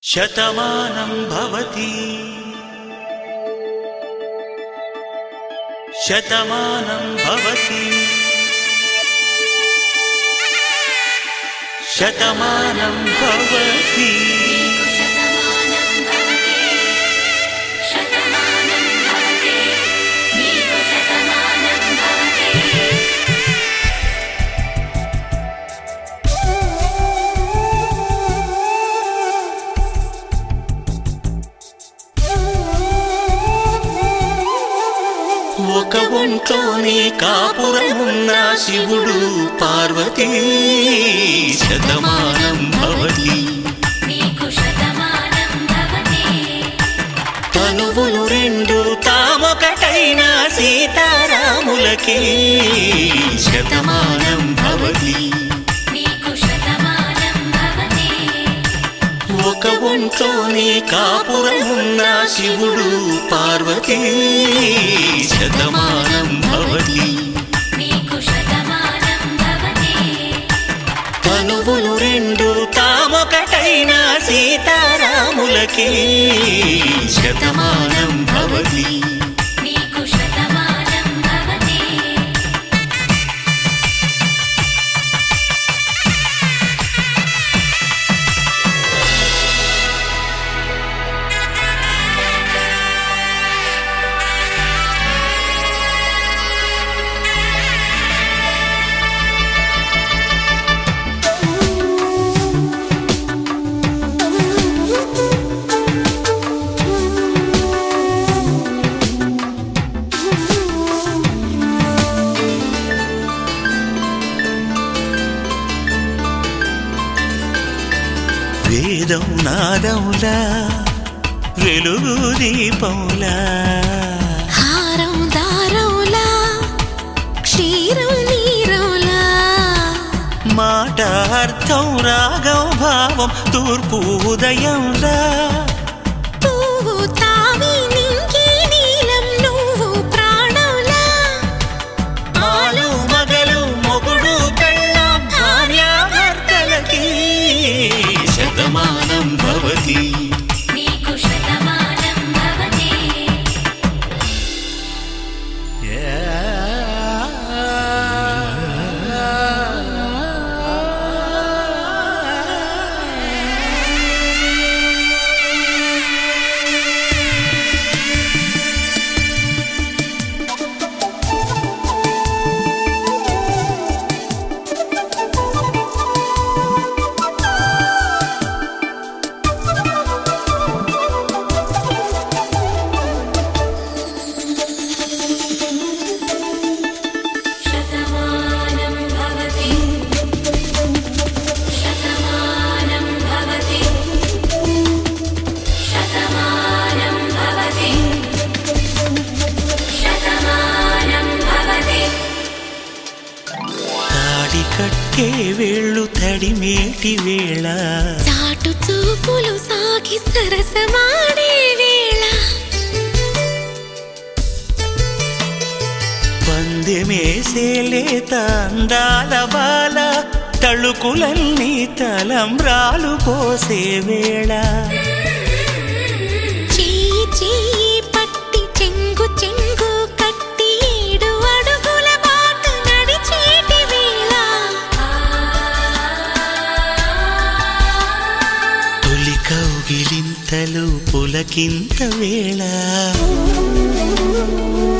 శతమానం భవతి శతమానం భవతి శతమానం భవతి శతమానం భవతి శతమానం భవతి నీకు శతమానం భవతి ఒక ఒంట్లోనే కాపురమున్న శివుడు పార్వతీ శతమానం భవతి నీకు శతమానం భవతి తనువులు రెండు తామొకటైన సీతారాములకి శతమానం భవతి నీకు శతమానం భవతి ఒక ఒంట్లోనే కాపురమున్న శివుడు పార్వతీ శతమానం భవతి నీకు శతమానం భవతి తనువులు రెండు తామొకటైన సీతారాములకి శతమానం భవతి నీకు శతమానం భవతి వేదం నాదములా వెలుగు దీపములా హారం దారంలా క్షీరం నీరంలా మాట అర్థం రాగం భావం తూర్పు ఉదయంలా పువ్వు తావి నింగి నీలం నువ్వు ప్రాణంలా ఆలు మగలు మొగుడు పెళ్ళాం భార్యాభర్తలకి శతమానం భవతి నీకు శతమానం భవతి శతమానం భవతి శతమానం భవతి శతమానం భవతి శతమానం భవతి తాడి కట్టే వేళ్ళు తడిమేటి వేళ చాటు చూపులు సాగి సరసమాడే వేళ పందెమేసేలేత అందాల బాల తళుకులన్నీ తలంబ్రాలు పోసే వేళ చెయ్యి చెయ్యి పట్టి చెంగు చెంగు కట్టి ఏడు అడుగుల బాట నడిచేటి వేళ తొలి కౌగిలింతలు పులకింత వేళ